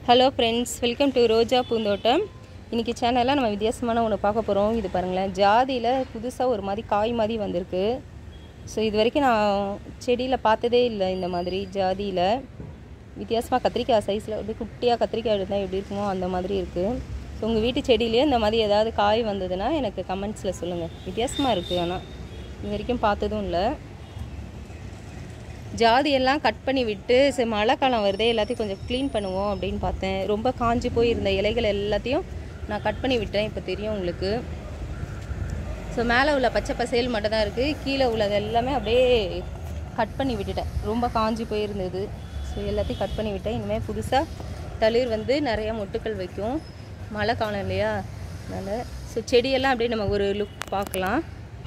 hello friends welcome to Roja Poonthottam இன்றைக்கி சேனலில் நம்ம வித்தியாசமான ஒன்று பார்க்க போகிறோம் இது பாருங்களேன் ஜாதியில் புதுசாக ஒரு மாதிரி காய் மாதிரி வந்திருக்கு ஸோ இது வரைக்கும் நான் செடியில் பார்த்ததே இல்லை இந்த மாதிரி ஜாதியில் வித்தியாசமாக கத்திரிக்காய் சைஸில் வந்து குட்டியாக கத்திரிக்காய் இருந்தால் எப்படி இருக்குமோ அந்த மாதிரி இருக்குது ஸோ உங்கள் வீட்டு செடியிலேயே இந்த மாதிரி ஏதாவது காய் வந்ததுன்னா எனக்கு கமெண்ட்ஸில் சொல்லுங்கள் வித்தியாசமாக இருக்குது ஆனால் இது வரைக்கும் பார்த்ததும் இல்லை ஜாதி எல்லாம் கட் பண்ணி விட்டு சரி மழை காலம் வருதே எல்லாத்தையும் கொஞ்சம் க்ளீன் பண்ணுவோம் அப்படின்னு பார்த்தேன் ரொம்ப காஞ்சி போய் இருந்த இலைகள் எல்லாத்தையும் நான் கட் பண்ணி விட்டேன் இப்போ தெரியும் உங்களுக்கு ஸோ மேலே உள்ள பச்சை பசேல் மட்டும் தான் இருக்குது கீழே உள்ளது எல்லாமே அப்படியே கட் பண்ணி விட்டுட்டேன் ரொம்ப காஞ்சி போயிருந்தது ஸோ எல்லாத்தையும் கட் பண்ணி விட்டேன் இனிமேல் புதுசாக தளிர் வந்து நிறைய மொட்டுக்கள் வைக்கும் மழை காலம் இல்லையா அதனால் ஸோ செடியெல்லாம் அப்படியே நம்ம ஒரு லுக் பார்க்கலாம்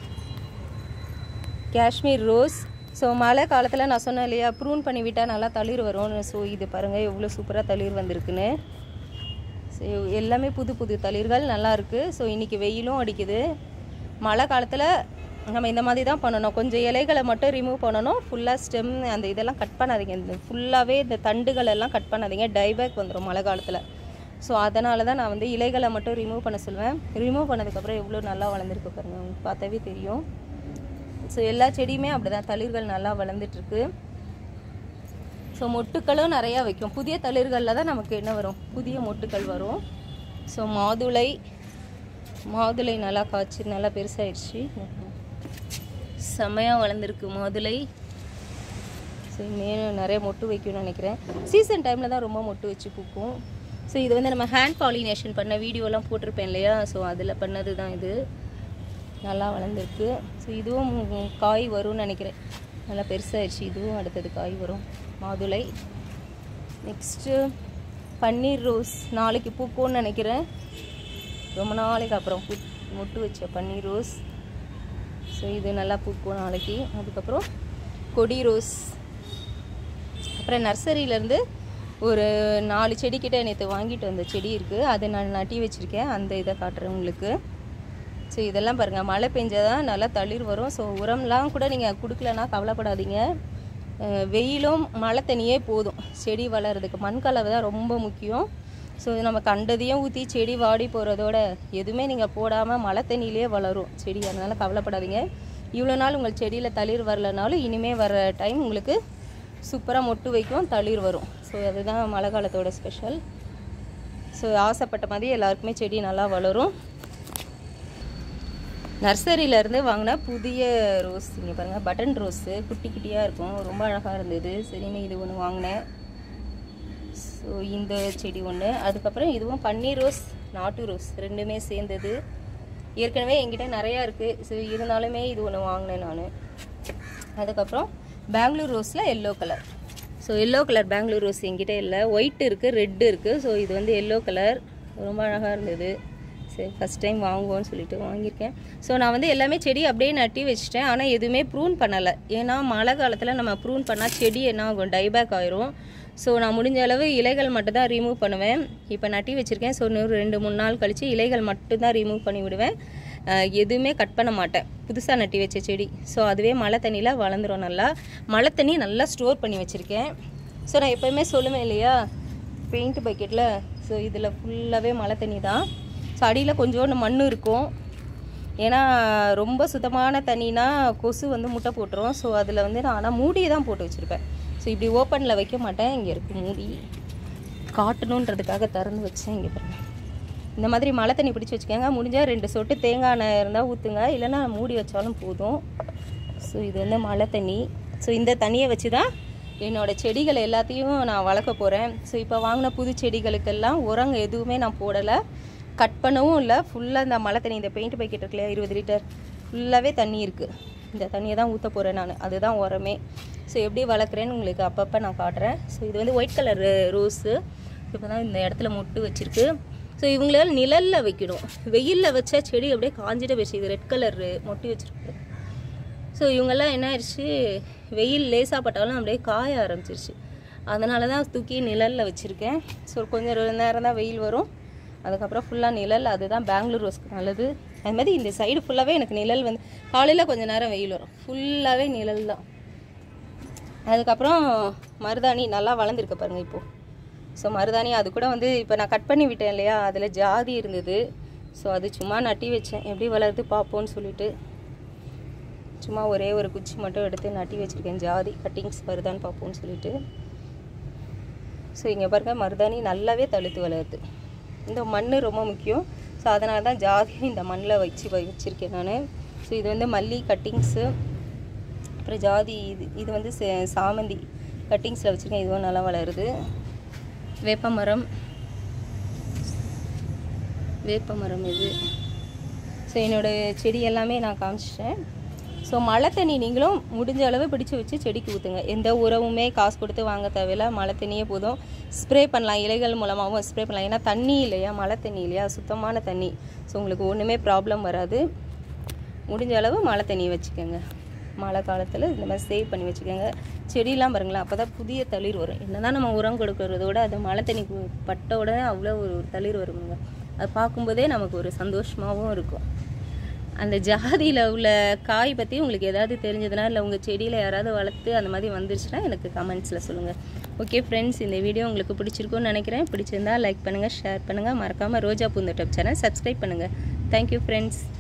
காஷ்மீர் ரோஸ் ஸோ மழை காலத்தில் நான் சொன்னேன் இல்லையா ப்ரூன் பண்ணி விட்டால் நல்லா தளிர் வரும்னு ஸோ இது பாருங்கள் எவ்வளோ சூப்பராக தளிர் வந்திருக்குன்னு ஸோ எல்லாமே புது புது தளிர்கள் நல்லா இருக்குது ஸோ இன்றைக்கி வெயிலும் அடிக்குது மழை காலத்தில் நம்ம இந்த மாதிரி தான் பண்ணணும் கொஞ்சம் இலைகளை மட்டும் ரிமூவ் பண்ணணும் ஃபுல்லாக ஸ்டெம் அந்த இதெல்லாம் கட் பண்ணாதீங்க இந்த ஃபுல்லாகவே இந்த தண்டுகள் எல்லாம் கட் பண்ணாதீங்க டைபேக் வந்துடும் மழை காலத்தில் ஸோ அதனால தான் நான் வந்து இலைகளை மட்டும் ரிமூவ் பண்ண சொல்லுவேன் ரிமூவ் பண்ணதுக்கப்புறம் எவ்வளோ நல்லா வளர்ந்துருக்கு பாருங்கள் உங்களுக்கு பார்த்தாவே தெரியும் ஸோ எல்லா செடியுமே அப்படி தான் தளிர்கள் நல்லா வளர்ந்துட்டுருக்கு ஸோ மொட்டுக்களும் நிறையா வைக்கும் புதிய தளிர்களில் தான் நமக்கு என்ன வரும் புதிய மொட்டுக்கள் வரும் ஸோ மாதுளை மாதுளை நல்லா காய்ச்சி நல்லா பெருசாகிடுச்சு செம்மையாக வளர்ந்துருக்கு மாதுளை ஸோ மேலும் நிறைய மொட்டு வைக்கும்னு நினைக்கிறேன் சீசன் டைமில் தான் ரொம்ப மொட்டு வச்சு பூக்கும் ஸோ இது வந்து நம்ம ஹேண்ட் பாலினேஷன் பண்ண வீடியோலாம் போட்டிருப்பேன் இல்லையா ஸோ அதில் பண்ணது தான் இது நல்லா வளர்ந்துருக்கு ஸோ இதுவும் காய் வரும்னு நினைக்கிறேன் நல்லா பெருசாகிடுச்சு இதுவும் அடுத்தது காய் வரும் மாதுளை நெக்ஸ்ட்டு பன்னீர் ரோஸ் நாளைக்கு பூக்கும்னு நினைக்கிறேன் ரொம்ப நாளைக்கு அப்புறம் பூ மொட்டு வச்ச பன்னீர் ரோஸ் ஸோ இது நல்லா பூக்கும் நாளைக்கு அதுக்கப்புறம் கொடி ரோஸ் அப்புறம் நர்சரியிலேருந்து ஒரு நாலு செடிக்கிட்ட நேற்று வாங்கிட்டு வந்த செடி இருக்குது அதை நான் நட்டி வச்சுருக்கேன் அந்த இதை காட்டுறேன் உங்களுக்கு ஸோ இதெல்லாம் பாருங்கள் மழை பெஞ்சாதான் நல்லா தளிர் வரும் ஸோ உரம்லாம் கூட நீங்கள் கொடுக்கலன்னா கவலைப்படாதீங்க வெயிலும் மழை தண்ணியே போதும் செடி வளர்கிறதுக்கு மண் கலவை தான் ரொம்ப முக்கியம் ஸோ நம்ம கண்டதையும் ஊற்றி செடி வாடி போகிறதோட எதுவுமே நீங்கள் போடாமல் மழை தண்ணியிலே வளரும் செடி அதனால் கவலைப்படாதீங்க இவ்வளோ நாள் உங்கள் செடியில் தளிர் வரலனாலும் இனிமேல் வர டைம் உங்களுக்கு சூப்பராக மொட்டு வைக்கும் தளிர் வரும் ஸோ அதுதான் மழை காலத்தோட ஸ்பெஷல் ஸோ ஆசைப்பட்ட மாதிரி எல்லாருக்குமே செடி நல்லா வளரும் நர்சரியிலேருந்து வாங்கின புதிய ரோஸ் இங்கே பாருங்கள் பட்டன் ரோஸு குட்டி குட்டியாக இருக்கும் ரொம்ப அழகாக இருந்தது சரின்னு இது ஒன்று வாங்கினேன் ஸோ இந்த செடி ஒன்று அதுக்கப்புறம் இதுவும் பன்னீர் ரோஸ் நாட்டு ரோஸ் ரெண்டுமே சேர்ந்தது ஏற்கனவே என்கிட்ட நிறையா இருக்குது ஸோ இருந்தாலுமே இது ஒன்று வாங்கினேன் நான் அதுக்கப்புறம் பெங்களூர் ரோஸில் yellow colour so yellow colour Bangalore rose என்கிட்ட இல்லை ஒயிட் இருக்குது ரெட்டு இருக்குது ஸோ இது வந்து எல்லோ கலர் ரொம்ப அழகாக இருந்தது சரி ஃபஸ்ட் டைம் வாங்குவோன்னு சொல்லிட்டு வாங்கியிருக்கேன் ஸோ நான் வந்து எல்லாமே செடி அப்படியே நட்டி வச்சுட்டேன் ஆனால் எதுவுமே ப்ரூன் பண்ணலை ஏன்னா மழை காலத்தில் நம்ம ப்ரூன் பண்ணால் செடி என்ன ஆகும் டைபேக் ஆயிரும் ஸோ நான் முடிஞ்ச அளவு இலைகள் மட்டும் தான் ரிமூவ் பண்ணுவேன் இப்போ நட்டி வச்சுருக்கேன் ஸோ இன்னொரு ரெண்டு மூணு நாள் கழித்து இலைகள் மட்டும் தான் ரிமூவ் பண்ணி விடுவேன் எதுவுமே கட் பண்ண மாட்டேன் புதுசாக நட்டி வச்ச செடி ஸோ அதுவே மழை தண்ணியில் வளர்ந்துரும் நல்லா மழை தண்ணி நல்லா ஸ்டோர் பண்ணி வச்சுருக்கேன் ஸோ நான் எப்போயுமே சொல்லுவேன் இல்லையா பெயிண்ட் பக்கெட்டில் ஸோ இதில் ஃபுல்லாகவே மழை தண்ணி தான் ஸோ அடியில் கொஞ்சோண்டு மண் இருக்கும் ஏன்னா ரொம்ப சுத்தமான தண்ணினா கொசு வந்து முட்டை போட்டுரும் ஸோ அதில் வந்து நான் ஆனால் மூடியை தான் போட்டு வச்சுருப்பேன் ஸோ இப்படி ஓப்பனில் வைக்க மாட்டேன் இங்கே இருக்குது மூடி காட்டணுன்றதுக்காக திறந்து வச்சேன் இங்கே பாருங்கள் இந்த மாதிரி மழை தண்ணி பிடிச்சி வச்சுக்கோங்க முடிஞ்சால் ரெண்டு சொட்டு தேங்காய் எண்ணெய் இருந்தால் ஊற்றுங்க இல்லைன்னா மூடி வச்சாலும் போதும் ஸோ இது வந்து மழை தண்ணி ஸோ இந்த தண்ணியை வச்சு தான் என்னோடய செடிகள் எல்லாத்தையும் நான் வளர்க்க போகிறேன் ஸோ இப்போ வாங்கின புது செடிகளுக்கெல்லாம் உரங்க எதுவுமே நான் போடலை கட் பண்ணவும் இல்லை ஃபுல்லாக இந்த மழை தண்ணி இந்த பெயிண்ட் பக்கெட் இருக்கு இல்லையா இருபது லிட்டர் ஃபுல்லாகவே தண்ணி இருக்குது இந்த தண்ணியை தான் ஊற்ற போகிறேன் நான் அதுதான் உரமே ஸோ எப்படி வளர்க்குறேன்னு உங்களுக்கு அப்பப்போ நான் காட்டுறேன் ஸோ இது வந்து ஒயிட் கலர் ரோஸு இப்போ தான் இந்த இடத்துல மொட்டு வச்சுருக்கு ஸோ இவங்கள நிழலில் வைக்கணும் வெயிலில் வச்சா செடி அப்படியே காஞ்சிட்டே போயிடுச்சு இது ரெட் கலர் மொட்டி வச்சுருக்கு ஸோ இவங்கெல்லாம் என்ன ஆயிடுச்சு வெயில் லேசாக பட்டாலும் அப்படியே காய ஆரம்பிச்சிருச்சு அதனால தான் தூக்கி நிழலில் வச்சுருக்கேன் ஸோ கொஞ்சம் நேரம் தான் வெயில் வரும் அதுக்கப்புறம் ஃபுல்லாக நிழல் அதுதான் பெங்களூர் ரோஸ்க்கு நல்லது அது மாதிரி இந்த சைடு ஃபுல்லாகவே எனக்கு நிழல் வந்து காலையில் கொஞ்சம் நேரம் வெயில் வரும் ஃபுல்லாகவே நிழல் தான் அதுக்கப்புறம் மருதாணி நல்லா வளர்ந்துருக்கு பாருங்கள் இப்போது ஸோ மருதாணி அது கூட வந்து இப்போ நான் கட் பண்ணி விட்டேன் இல்லையா அதில் ஜாதி இருந்தது ஸோ அது சும்மா நட்டி வச்சேன் எப்படி வளருது பார்ப்போம்னு சொல்லிட்டு சும்மா ஒரே ஒரு குச்சி மட்டும் எடுத்து நட்டி வச்சுருக்கேன் ஜாதி கட்டிங்ஸ் வருதான்னு பார்ப்போம்னு சொல்லிட்டு ஸோ இங்கே பாருங்க மருதாணி நல்லாவே தழுத்து வளருது இந்த மண் ரொம்ப முக்கியம் ஸோ அதனால தான் ஜாதியும் இந்த மண்ணில் வச்சு வச்சுருக்கேன் நான் ஸோ இது வந்து மல்லி கட்டிங்ஸு அப்புறம் ஜாதி இது இது வந்து சே- சாமந்தி கட்டிங்ஸில் வச்சுருக்கேன் இதுவும் நல்லா வளருது வேப்ப மரம் வேப்ப மரம் இது ஸோ என்னோடய செடி எல்லாமே நான் காமிச்சிட்டேன் ஸோ மழை தண்ணி நீங்களும் முடிஞ்ச அளவு பிடிச்சு வச்சு செடிக்கு ஊற்றுங்க எந்த உரமுமே காசு கொடுத்து வாங்க தேவையில்ல மழை தண்ணியே போதும் ஸ்ப்ரே பண்ணலாம் இலைகள் மூலமாகவும் ஸ்ப்ரே பண்ணலாம் ஏன்னா தண்ணி இல்லையா மழை தண்ணி இல்லையா சுத்தமான தண்ணி ஸோ உங்களுக்கு ஒன்றுமே ப்ராப்ளம் வராது முடிஞ்ச அளவு மழை தண்ணி வச்சுக்கோங்க மழை காலத்தில் இந்த மாதிரி சேவ் பண்ணி வச்சுக்கோங்க செடியெலாம் பாருங்களேன் அப்போ தான் புதிய தளிர் வரும் என்ன தான் நம்ம உரம் கொடுக்கறத விட அது மழை தண்ணி கு- பட்ட உடனே அவ்வளோ ஒரு ஒரு தளிர் வருங்க அது பார்க்கும்போதே நமக்கு ஒரு சந்தோஷமாகவும் இருக்கும் அந்த ஜாதியில் உள்ள காய் பற்றி உங்களுக்கு ஏதாவது தெரிஞ்சதுன்னா இல்லை உங்கள் செடியில் யாராவது வளர்த்து அந்த மாதிரி வந்துருச்சுன்னா எனக்கு கமெண்ட்ஸில் சொல்லுங்கள் ஓகே ஃப்ரெண்ட்ஸ் இந்த வீடியோ உங்களுக்கு பிடிச்சிருக்கும்னு நினைக்கிறேன் பிடிச்சிருந்தா லைக் பண்ணுங்கள் ஷேர் பண்ணுங்கள் மறக்காமல் ரோஜா பூந்தோட்டம் சேனல் சப்ஸ்கிரைப் பண்ணுங்கள் தேங்க்யூ ஃப்ரெண்ட்ஸ்